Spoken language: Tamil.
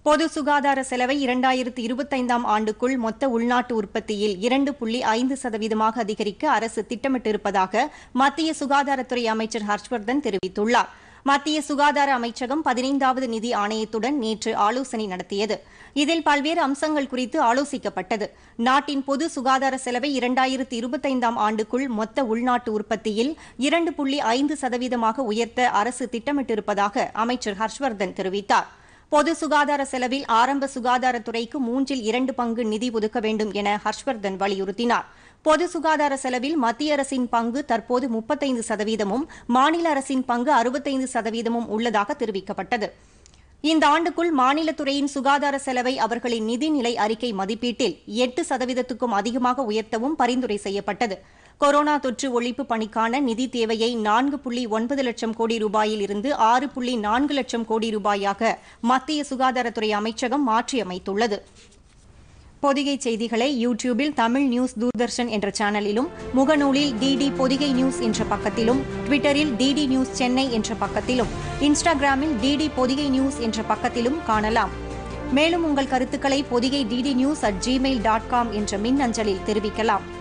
பொது சுகாதார செலவை இரண்டாயிரத்து இருபத்தைந்தாம் ஆண்டுக்குள் மொத்த உள்நாட்டு உற்பத்தியில் இரண்டு புள்ளி ஐந்து சதவீதமாக அதிகரிக்க அரசு திட்டமிட்டிருப்பதாக மத்திய சுகாதாரத்துறை அமைச்சர் ஹர்ஷ்வர்தன் தெரிவித்துள்ளார் மத்திய சுகாதார அமைச்சகம் பதினைந்தாவது நிதி ஆணையத்துடன் நேற்று ஆலோசனை நடத்தியது இதில் பல்வேறு அம்சங்கள் குறித்து ஆலோசிக்கப்பட்டது நாட்டின் பொது சுகாதார செலவை இரண்டாயிரத்து இருபத்தைந்தாம் ஆண்டுக்குள் மொத்த உள்நாட்டு உற்பத்தியில் இரண்டு புள்ளி ஐந்து சதவீதமாக உயர்த்த அரசு திட்டமிட்டிருப்பதாக அமைச்சர் ஹர்ஷ்வர்தன் தெரிவித்தார் பொது சுகாதார செலவில் ஆரம்ப சுகாதாரத்துறைக்கு மூன்றில் இரண்டு பங்கு நிதி ஒதுக்க வேண்டும் என ஹர்ஷ்வர்தன் வலியுறுத்தினார் பொது சுகாதார செலவில் மத்திய அரசின் பங்கு தற்போது முப்பத்தைந்து சதவீதமும் மாநில அரசின் பங்கு அறுபத்தைந்து சதவீதமும் உள்ளதாக தெரிவிக்கப்பட்டது இந்த ஆண்டுக்குள் மாநிலத்துறையின் சுகாதார செலவை அவர்களின் நிதிநிலை அறிக்கை மதிப்பீட்டில் எட்டு சதவீதத்துக்கும் அதிகமாக உயர்த்தவும் பரிந்துரை செய்யப்பட்டது கொரோனா தொற்று ஒழிப்பு பணிக்கான நிதி தேவையை நான்கு புள்ளி ஒன்பது லட்சம் கோடி ரூபாயில் இருந்து ஆறு புள்ளி நான்கு லட்சம் கோடி ரூபாயாக மத்திய சுகாதாரத்துறை அமைச்சகம் மாற்றியமைத்துள்ளது பொதிகை செய்திகளை யூடியூபில் தமிழ் நியூஸ் தூர்தர்ஷன் என்ற சேனலிலும் முகநூலில் டிடி பொதிகை நியூஸ் என்ற பக்கத்திலும் ட்விட்டரில் டிடி நியூஸ் சென்னை என்ற பக்கத்திலும் இன்ஸ்டாகிராமில் டிடி பொதிகை நியூஸ் என்ற பக்கத்திலும் காணலாம் மேலும் உங்கள் கருத்துக்களை Podhigai DD news at Gmail dot com என்ற மின் அஞ்சலில் தெரிவிக்கலாம்